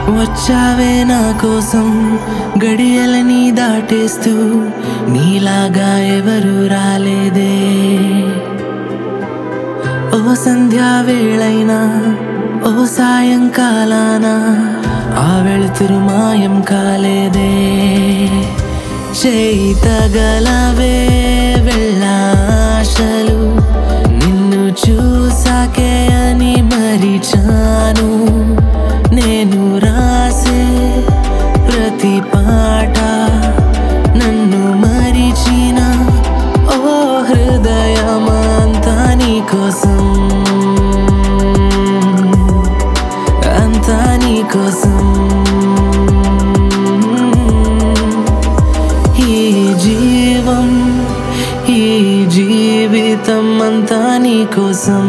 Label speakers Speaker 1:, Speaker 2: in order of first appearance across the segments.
Speaker 1: వచ్చావే నా కోసం గడియలని దాటేస్తూ నీలాగా ఎవరు రాలేదే ఓ సంధ్యా వేళైనా ఓ సాయంకాలాన ఆ వెళుతురు మాయం కాలేదే చేయి తగలవే వెళ్ళాశలు నిన్ను చూసాకే అని మరిచాను నేను రాసే ప్రతి పాట నన్ను మరిచిన ఓ హృదయమంతా నీకోసం అంతా నీకోసం ఈ జీవం ఈ జీవితం అంతా నీకోసం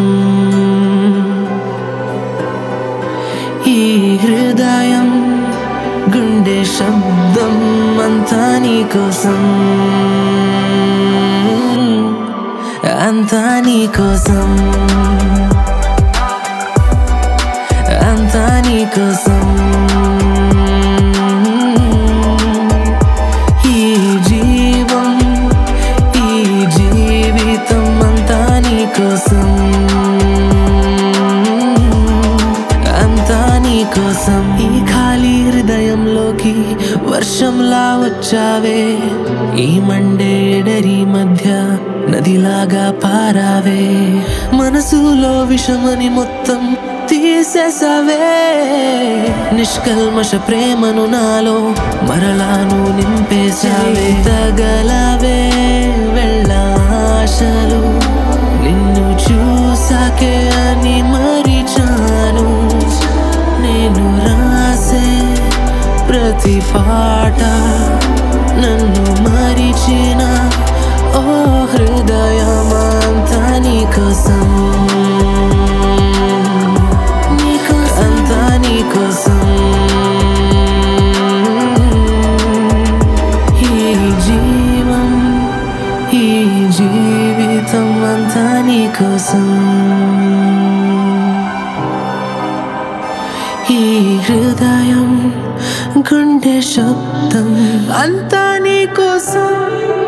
Speaker 1: ఈ హృదయం గుండె శబ్దం అంతా నీకోసం అంతా నీకోసం అంతా నీకోసం ఈ జీవం ఈ జీవితం అంతా నీకోసం అంతా నీకోసం ఈ ఖాళీ హృదయంలోకి వర్షంలా వచ్చావే ఈ మండే ఎడరి మధ్య నదిలాగా పారావే మనసులో విషమని మొత్తం తీసేసావే నిష్కల్మష ప్రేమను నాలో మరలాను నింపేశావే తగలవే వెళ్ళాశలు నిన్ను చూసాకే అని మరిచాను నేను రాసే ప్రతి పాట నన్ను మరిచిన ఓ హృదయమంతా నీకోసం నీకోసం అంతా నీకోసం ఈ జీవం ఈ జీవితం అంతా నీకోసం ఈ హృదయం గుండె శబ్దం అంతా నీకోసం